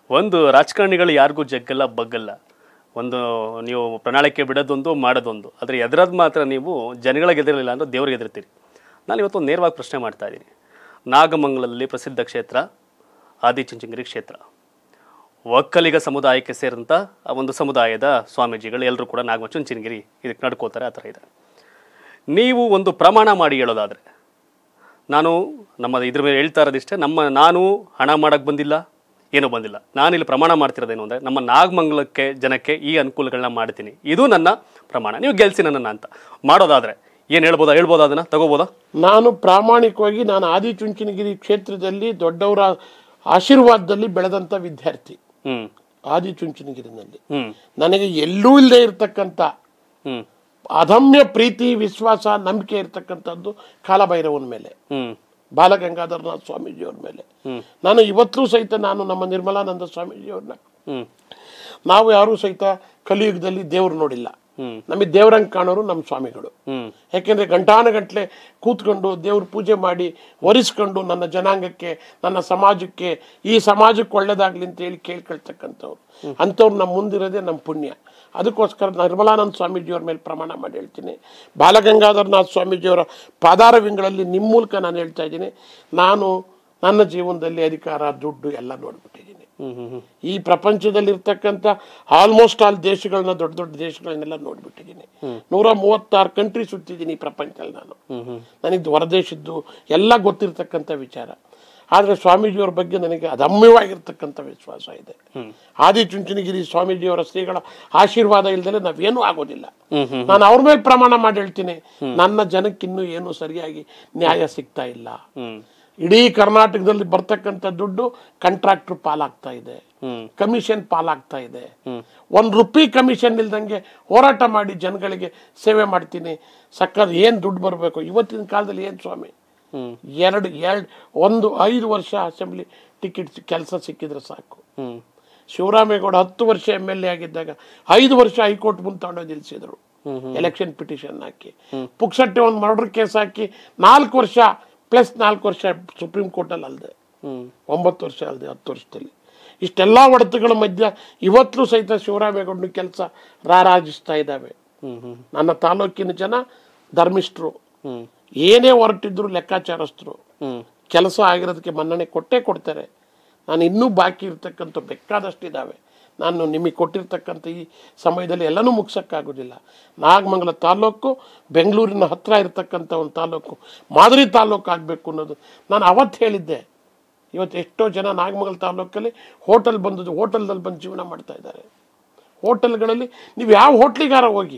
ಒಂದು ರಾಜಕಾರಣಿಗಳು ಯಾರಿಗೂ ಜಗ್ಗಲ್ಲ ಬಗ್ಗಲ್ಲ ಒಂದು ನೀವು ಪ್ರಣಾಳಿಕೆ ಬಿಡೋದೊಂದು ಮಾಡೋದೊಂದು ಆದರೆ ಎದುರದ್ದು ಮಾತ್ರ ನೀವು ಜನಗಳಿಗೆ ಎದುರಿಲ್ಲ ಅಂದ್ರೆ ದೇವ್ರಿಗೆ ಎದುರ್ತೀರಿ ನಾನು ಇವತ್ತು ಒಂದು ನೇರವಾಗಿ ಪ್ರಶ್ನೆ ಮಾಡ್ತಾ ಇದ್ದೀನಿ ನಾಗಮಂಗಲದಲ್ಲಿ ಪ್ರಸಿದ್ಧ ಕ್ಷೇತ್ರ ಆದಿಚುಂಚನಗಿರಿ ಕ್ಷೇತ್ರ ಒಕ್ಕಲಿಗ ಸಮುದಾಯಕ್ಕೆ ಸೇರಿದಂಥ ಆ ಒಂದು ಸಮುದಾಯದ ಸ್ವಾಮೀಜಿಗಳು ಎಲ್ಲರೂ ಕೂಡ ನಾಗಮಚುಂಚನಗಿರಿ ಇದಕ್ಕೆ ನಡ್ಕೋತಾರೆ ಆ ಥರ ಇದೆ ನೀವು ಒಂದು ಪ್ರಮಾಣ ಮಾಡಿ ಹೇಳೋದಾದರೆ ನಾನು ನಮ್ಮ ಇದ್ರ ಮೇಲೆ ಹೇಳ್ತಾ ಇರೋದಿಷ್ಟೇ ನಮ್ಮ ನಾನು ಹಣ ಮಾಡಕ್ಕೆ ಬಂದಿಲ್ಲ ಏನೂ ಬಂದಿಲ್ಲ ನಾನಿಲ್ಲಿ ಪ್ರಮಾಣ ಮಾಡ್ತಿರೋದೇನು ಅಂದರೆ ನಮ್ಮ ನಾಗಮಂಗಲಕ್ಕೆ ಜನಕ್ಕೆ ಈ ಅನುಕೂಲಗಳನ್ನ ಮಾಡ್ತೀನಿ ಇದು ನನ್ನ ಪ್ರಮಾಣ ನೀವು ಗೆಲ್ಸಿ ನನ್ನನ್ನು ಅಂತ ಮಾಡೋದಾದರೆ ಏನು ಹೇಳ್ಬೋದಾ ಹೇಳ್ಬೋದಾ ಅದನ್ನು ತಗೋಬೋದಾ ನಾನು ಪ್ರಾಮಾಣಿಕವಾಗಿ ನಾನು ಆದಿಚುಂಚನಗಿರಿ ಕ್ಷೇತ್ರದಲ್ಲಿ ದೊಡ್ಡವರ ಆಶೀರ್ವಾದದಲ್ಲಿ ಬೆಳೆದಂಥ ವಿದ್ಯಾರ್ಥಿ ಹ್ಞೂ ಆದಿಚುಂಚನಗಿರಿನಲ್ಲಿ ಹ್ಞೂ ನನಗೆ ಎಲ್ಲೂ ಇಲ್ಲದೆ ಇರತಕ್ಕಂಥ ಹ್ಞೂ ಅದಮ್ಯ ಪ್ರೀತಿ ವಿಶ್ವಾಸ ನಂಬಿಕೆ ಇರತಕ್ಕಂಥದ್ದು ಕಾಲಭೈರವನ ಮೇಲೆ ಹ್ಞೂ ಬಾಲಗಂಗಾಧರನಾಥ ಸ್ವಾಮೀಜಿಯವ್ರ ಮೇಲೆ ನಾನು ಇವತ್ತೂ ಸಹಿತ ನಾನು ನಮ್ಮ ನಿರ್ಮಲಾನಂದ ಸ್ವಾಮೀಜಿಯವ್ರನ್ನ ಹ್ಞೂ ನಾವು ಯಾರೂ ಸಹಿತ ಕಲಿಯುಗದಲ್ಲಿ ದೇವ್ರು ನೋಡಿಲ್ಲ ಹ್ಮ್. ನಮಗೆ ದೇವ್ರಂಗ್ ಕಾಣೋರು ನಮ್ಮ ಸ್ವಾಮಿಗಳು ಹ್ಞೂ ಯಾಕೆಂದ್ರೆ ಗಂಟಾನುಗಟ್ಲೆ ಕೂತ್ಕೊಂಡು ದೇವ್ರ ಪೂಜೆ ಮಾಡಿ ಒರೆಸ್ಕೊಂಡು ನನ್ನ ಜನಾಂಗಕ್ಕೆ ನನ್ನ ಸಮಾಜಕ್ಕೆ ಈ ಸಮಾಜಕ್ಕೆ ಒಳ್ಳೇದಾಗ್ಲಿ ಅಂತ ಹೇಳಿ ಕೇಳ್ಕೊಳ್ತಕ್ಕಂಥವ್ರು ಅಂಥವ್ರು ನಮ್ಮ ಮುಂದಿರೋದೇ ನಮ್ಮ ಪುಣ್ಯ ಅದಕ್ಕೋಸ್ಕರ ನಿರ್ಮಲಾನಂದ ಸ್ವಾಮೀಜಿಯವ್ರ ಮೇಲೆ ಪ್ರಮಾಣ ಮಾಡಿ ಹೇಳ್ತೀನಿ ಬಾಲಗಂಗಾಧರನಾಥ ಸ್ವಾಮೀಜಿಯವರ ಪಾದಾರವಿಂಗಳಲ್ಲಿ ನಿಮ್ಮ ಮೂಲಕ ನಾನು ಹೇಳ್ತಾ ಇದ್ದೀನಿ ನಾನು ನನ್ನ ಜೀವನದಲ್ಲಿ ಅಧಿಕಾರ ದುಡ್ಡು ಎಲ್ಲ ನೋಡ್ಬಿಟ್ಟಿದ್ದೀನಿ ಹ್ಞೂ ಹ್ಞೂ ಹ್ಞೂ ಈ ಪ್ರಪಂಚದಲ್ಲಿರ್ತಕ್ಕಂಥ ಆಲ್ಮೋಸ್ಟ್ ಆಲ್ ದೇಶಗಳನ್ನ ದೊಡ್ಡ ದೊಡ್ಡ ದೇಶಗಳನ್ನೆಲ್ಲ ನೋಡ್ಬಿಟ್ಟಿದ್ದೀನಿ ನೂರ ಮೂವತ್ತಾರು ಕಂಟ್ರಿ ಸುತ್ತಿದ್ದೀನಿ ಈ ಪ್ರಪಂಚದಲ್ಲಿ ನಾನು ನನಗೆ ಹೊರದೇಶದ್ದು ಎಲ್ಲ ಗೊತ್ತಿರ್ತಕ್ಕಂಥ ವಿಚಾರ ಆದರೆ ಸ್ವಾಮೀಜಿಯವರ ಬಗ್ಗೆ ನನಗೆ ಅದಮ್ಯವಾಗಿರ್ತಕ್ಕಂಥ ವಿಶ್ವಾಸ ಇದೆ ಆದಿಚುಂಚನಗಿರಿ ಸ್ವಾಮೀಜಿಯವರ ಶ್ರೀಗಳ ಆಶೀರ್ವಾದ ಇಲ್ದಲೆ ನಾವೇನೂ ಆಗೋದಿಲ್ಲ ನಾನು ಅವ್ರ ಮೇಲೆ ಪ್ರಮಾಣ ಮಾಡಿ ಹೇಳ್ತೀನಿ ನನ್ನ ಜನಕ್ಕಿನ್ನೂ ಏನು ಸರಿಯಾಗಿ ನ್ಯಾಯ ಸಿಗ್ತಾ ಇಲ್ಲ ಹ್ಞೂ ಇಡೀ ಕರ್ನಾಟಕದಲ್ಲಿ ಬರ್ತಕ್ಕಂಥ ದುಡ್ಡು ಕಾಂಟ್ರಾಕ್ಟರ್ ಪಾಲಾಗ್ತಾ ಇದೆ ಹ್ಞೂ ಕಮಿಷನ್ ಪಾಲಾಗ್ತಾ ಇದೆ ಒಂದ್ ರುಪಿ ಕಮಿಷನ್ ಇಲ್ದಂಗೆ ಹೋರಾಟ ಮಾಡಿ ಜನಗಳಿಗೆ ಸೇವೆ ಮಾಡ್ತೀನಿ ಸಕ್ಕತ್ ಏನ್ ದುಡ್ಡು ಬರಬೇಕು ಇವತ್ತಿನ ಕಾಲದಲ್ಲಿ ಏನ್ ಸ್ವಾಮಿ ಹ್ಞೂ ಎರಡು ಎರಡು ಒಂದು ಐದು ವರ್ಷ ಅಸೆಂಬ್ಲಿ ಟಿಕೆಟ್ ಕೆಲಸ ಸಿಕ್ಕಿದ್ರೆ ಸಾಕು ಹ್ಞೂ ಶಿವರಾಮೇಗೌಡ ಹತ್ತು ವರ್ಷ ಎಮ್ ಎಲ್ ಎ ಆಗಿದ್ದಾಗ ಐದು ವರ್ಷ ಹೈಕೋರ್ಟ್ ಮುಂದೆ ತಗೊಂಡೋಗಿ ನಿಲ್ಸಿದ್ರು ಎಲೆಕ್ಷನ್ ಪಿಟಿಷನ್ ಹಾಕಿ ಪುಕ್ಸಟ್ಟೆ ಒಂದು ಮರ್ಡರ್ ಕೇಸ್ ಹಾಕಿ ನಾಲ್ಕು ವರ್ಷ ಪ್ಲಸ್ ನಾಲ್ಕು ವರ್ಷ ಸುಪ್ರೀಂ ಕೋರ್ಟಲ್ಲಿ ಅಲ್ಲದೆ ಹ್ಞೂ ಒಂಬತ್ತು ವರ್ಷ ಅಲ್ಲದೆ ಹತ್ತು ವರ್ಷದಲ್ಲಿ ಇಷ್ಟೆಲ್ಲ ಹೊಡೆತಗಳ ಮಧ್ಯ ಇವತ್ತು ಸಹಿತ ಶಿವರಾಮೇಗೌಡನ ಕೆಲಸ ರಾರಾಜಿಸ್ತಾ ಇದ್ದಾವೆ ಹ್ಞೂ ಹ್ಞೂ ನನ್ನ ತಾಲೂಕಿನ ಜನ ಧರ್ಮಿಷ್ಠರು ಹ್ಞೂ ಏನೇ ಹೊರಟಿದ್ರು ಲೆಕ್ಕಾಚಾರಸ್ಥರು ಹ್ಞೂ ಕೆಲಸ ಆಗಿರೋದಕ್ಕೆ ಮನ್ನಣೆ ಕೊಟ್ಟೇ ಕೊಡ್ತಾರೆ ನಾನು ಇನ್ನೂ ಬಾಕಿ ಇರ್ತಕ್ಕಂಥ ಬೇಕಾದಷ್ಟಿದ್ದಾವೆ ನಾನು ನಿಮಗೆ ಕೊಟ್ಟಿರ್ತಕ್ಕಂಥ ಈ ಸಮಯದಲ್ಲಿ ಎಲ್ಲನೂ ಮುಗ್ಸೋಕ್ಕಾಗೋದಿಲ್ಲ ನಾಗಮಂಗಲ ತಾಲೂಕು ಬೆಂಗಳೂರಿನ ಹತ್ರ ಇರತಕ್ಕಂಥ ಒಂದು ತಾಲೂಕು ಮಾದರಿ ತಾಲೂಕು ಆಗಬೇಕು ಅನ್ನೋದು ನಾನು ಅವತ್ತು ಹೇಳಿದ್ದೆ ಇವತ್ತು ಎಷ್ಟೋ ಜನ ನಾಗಮಂಗಲ ತಾಲೂಕಲ್ಲಿ ಹೋಟೆಲ್ ಬಂದದ್ದು ಹೋಟೆಲ್ದಲ್ಲಿ ಬಂದು ಜೀವನ ಮಾಡ್ತಾ ಇದ್ದಾರೆ ಹೋಟೆಲ್ಗಳಲ್ಲಿ ನೀವು ಯಾವ ಹೋಟ್ಲಿಗಾರ ಹೋಗಿ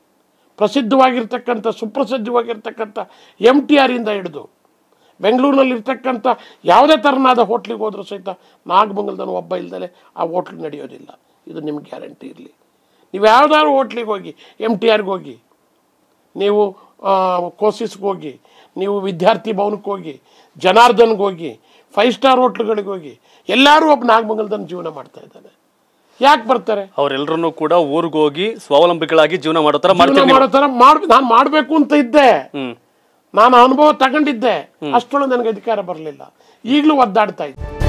ಪ್ರಸಿದ್ಧವಾಗಿರ್ತಕ್ಕಂಥ ಸುಪ್ರಸಿದ್ಧವಾಗಿರ್ತಕ್ಕಂಥ ಎಮ್ ಟಿ ಆರಿಂದ ಹಿಡಿದು ಬೆಂಗಳೂರಿನಲ್ಲಿ ಇರ್ತಕ್ಕಂಥ ಯಾವುದೇ ಥರನಾದ ಹೋಟ್ಲಿಗೆ ಹೋದ್ರೂ ಸಹಿತ ನಾಗಮಂಗಲದನ್ನು ಒಬ್ಬ ಇಲ್ದಲೆ ಆ ಹೋಟ್ಲ್ ನಡೆಯೋದಿಲ್ಲ ಇದು ನಿಮ್ಗೆ ಗ್ಯಾರಂಟಿ ಇರಲಿ ನೀವು ಯಾವ್ದಾದ್ರು ಹೋಟ್ಲಿಗೆ ಹೋಗಿ ಎಮ್ ಟಿ ಆರ್ಗೆ ಹೋಗಿ ನೀವು ಆ, ಕೋಸಿಸ್ಗೆ ಹೋಗಿ ನೀವು ವಿದ್ಯಾರ್ಥಿ ಭವನಕ್ಕೆ ಹೋಗಿ ಜನಾರ್ದನ್ಗೆ ಹೋಗಿ ಫೈವ್ ಸ್ಟಾರ್ ಹೋಟ್ಲುಗಳಿಗೆ ಹೋಗಿ ಎಲ್ಲರೂ ಒಬ್ಬ ನಾಗಮಂಗಲದನ್ನು ಜೀವನ ಮಾಡ್ತಾ ಇದ್ದಾನೆ ಯಾಕೆ ಬರ್ತಾರೆ ಅವರೆಲ್ಲರನ್ನೂ ಕೂಡ ಊರಿಗೆ ಹೋಗಿ ಸ್ವಾವಲಂಬಿಗಳಾಗಿ ಜೀವನ ಮಾಡೋ ಥರ ಜೀವನ ಮಾಡ್ತೀವಿ ಮಾಡೋ ಥರ ಮಾಡ್ ನಾನು ಮಾಡಬೇಕು ಅಂತ ಇದ್ದೆ ಹ್ಮ್ ನಾನು ಅನುಭವ ತಗೊಂಡಿದ್ದೆ ಅಷ್ಟೊಳಗೆ ನನಗೆ ಅಧಿಕಾರ ಬರಲಿಲ್ಲ ಈಗಲೂ ಒದ್ದಾಡ್ತಾ ಇದ್ದೆ